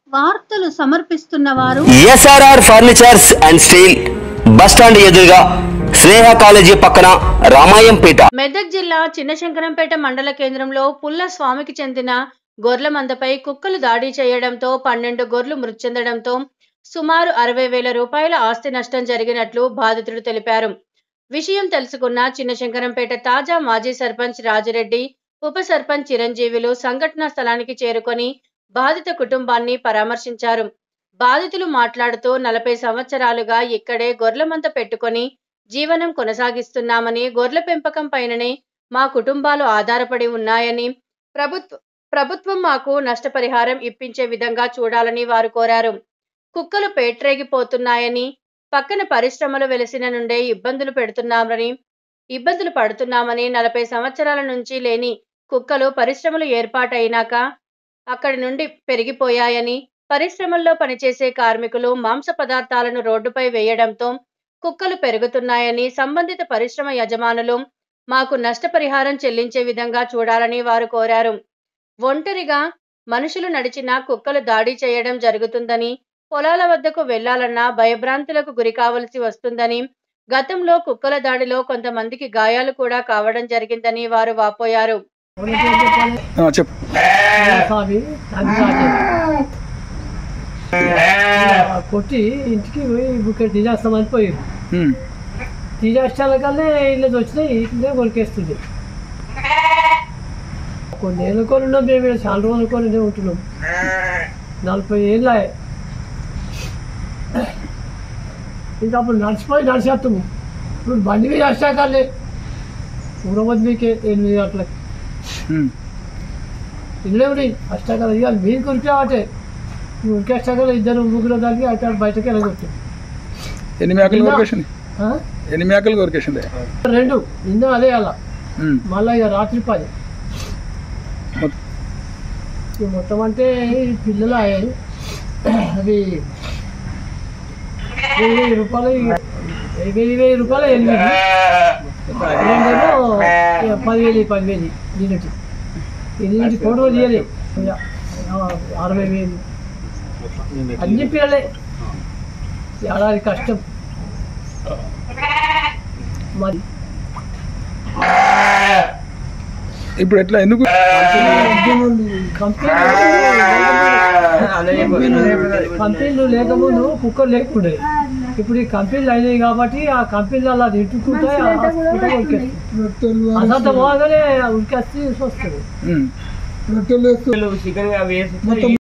వార్తలు సమర్పిస్తున్న వారు SRR furnitures and steel bus stand ఎదురుగా స్నేహ కాలేజీ పక్కన రామాయంపేట మెదక్ జిల్లా చిన్నశంకరంపేట మండల కేంద్రంలో పుల్ల స్వామికి చెందిన గొర్ల మందపై కుక్కలు దాడి చేయడంతో పన్నెండు గొర్రెలు మృతి చెందడంతో సుమారు అరవై వేల రూపాయల ఆస్తి నష్టం జరిగినట్లు బాధితుడు తెలిపారు విషయం తెలుసుకున్న చిన్నశంకరంపేట తాజా మాజీ సర్పంచ్ రాజిరెడ్డి ఉప సర్పంచ్ చిరంజీవులు సంఘటనా స్థలానికి చేరుకొని బాధిత కుటుంబాన్ని పరామర్శించారు బాధితులు మాట్లాడుతూ నలభై సంవత్సరాలుగా ఇక్కడే గొర్రెల మంద పెట్టుకొని జీవనం కొనసాగిస్తున్నామని గొర్రెల పెంపకం పైననే మా కుటుంబాలు ఆధారపడి ఉన్నాయని ప్రభుత్వ ప్రభుత్వం మాకు నష్టపరిహారం ఇప్పించే విధంగా చూడాలని వారు కోరారు కుక్కలు పేట్రేగిపోతున్నాయని పక్కన పరిశ్రమలు వెలిసిన నుండే ఇబ్బందులు పెడుతున్నామని ఇబ్బందులు పడుతున్నామని నలభై సంవత్సరాల నుంచి లేని కుక్కలు పరిశ్రమలు ఏర్పాటైనాక అక్కడి నుండి పెరిగిపోయాయని పరిశ్రమల్లో పనిచేసే కార్మికులు మాంస పదార్థాలను రోడ్డుపై వేయడంతో కుక్కలు పెరుగుతున్నాయని సంబంధిత పరిశ్రమ యజమానులు మాకు నష్టపరిహారం చెల్లించే విధంగా చూడాలని వారు కోరారు ఒంటరిగా మనుషులు నడిచినా కుక్కలు దాడి చేయడం జరుగుతుందని పొలాల వద్దకు వెళ్లాలన్నా భయభ్రాంతులకు గురి కావలసి వస్తుందని గతంలో కుక్కల దాడిలో కొంతమందికి గాయాలు కూడా కావడం జరిగిందని వారు వాపోయారు ఆ, చెప్పు స్వామి అందుబాటు కొట్టి ఇంటికి పోయి బుక్కెట్ తీసేస్తామని పోయి ఉమ్, తీసేస్తానికల్నే ఇళ్ళకి వచ్చినాయి ఇట్లనే కొరికేస్తుంది కొన్ని ఏళ్ళ కొని ఉన్నాం మేము ఈడ చాలా రోజుల కొని ఉంటున్నాం నలభై ఏళ్ళ ఇంకా అప్పుడు నడిచిపోయి నడిచేస్తాము ఇప్పుడు బండి మీద వచ్చాకలే ఊరవద్దు మీకే ఎనిమిది గంటలకి ఉమ్. ఇల్లేమిటి అష్టాకాలం ఇవాళ మీరు కొరికావటే ఉరికి అష్టాకాలం ఇద్దరు ముగ్గురు దానికి అటు బయటకి వెళ్ళగొచ్చు ఎన్ని మేకలు కొరికేసింది ఆ? ఎన్ని మేకలు కొరికేసింది రెండు నిన్న అదే అలా ఉమ్, మళ్ళీ ఇక రాత్రి పది మొత్తం- ఇక మొత్తం అంటే ఈ పిల్లలు అయ్యాయి అవి వెయ్యి వెయ్యి రూపాయలు ఇక వెయ్యి వెయ్యి రూపాయలు ఎనిమిది రెండేమో ఇక పదివేలు పదివేలు దీనికి ఇది ఫోటో తీయలే ఇక అరవై వేలు అన్ని పిల్లలే ఏడాది కష్టం మరి ఇప్పుడు ఎట్లా ఎందుకు కంపెనీలు లేకముందు కుక్కర్ లేకుండే ఇప్పుడు ఈ కంపెనీలు అయినాయి కాబట్టి ఆ కంపెనీలు అలా తిట్టుకుంటే అసంత బాగానే ఉరికేస్తే వస్తుంది ఉమ్. చికెన్ అవి వేసి